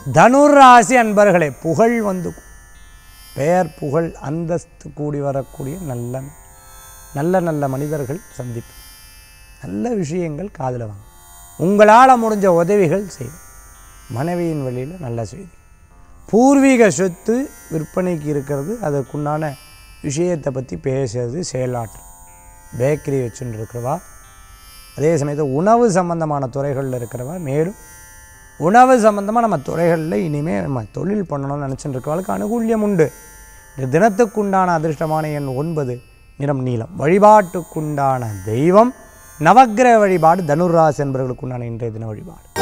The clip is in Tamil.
தனுராசி அன்பர்களே புகழ் வந்து பெயர் புகழ் அந்தஸ்து கூடி வரக்கூடிய நல்ல நல்ல நல்ல மனிதர்கள் சந்திப்பு நல்ல விஷயங்கள் காதில் வாங்க உங்களால் முடிஞ்ச உதவிகள் செய்யும் மனைவியின் வழியில் நல்ல செய்தி பூர்வீக சொத்து விற்பனைக்கு இருக்கிறது அதற்குண்டான விஷயத்தை பற்றி பேசுறது செயலாற்று பேக்கரி வச்சுட்டு இருக்கிறவா அதே சமயத்தில் உணவு சம்பந்தமான துறைகளில் இருக்கிறவா மேலும் உணவு சம்பந்தமாக நம்ம துறைகளில் இனிமேல் நம்ம தொழில் பண்ணணும்னு நினச்சிட்டு இருக்கிறவளுக்கு அனுகூல்யம் உண்டு இந்த தினத்துக்குண்டான அதிர்ஷ்டமான எண் ஒன்பது நிறம் நீலம் வழிபாட்டுக்குண்டான தெய்வம் நவக்கிரக வழிபாடு தனுராசி என்பவர்களுக்குண்டான இன்றைய தின வழிபாடு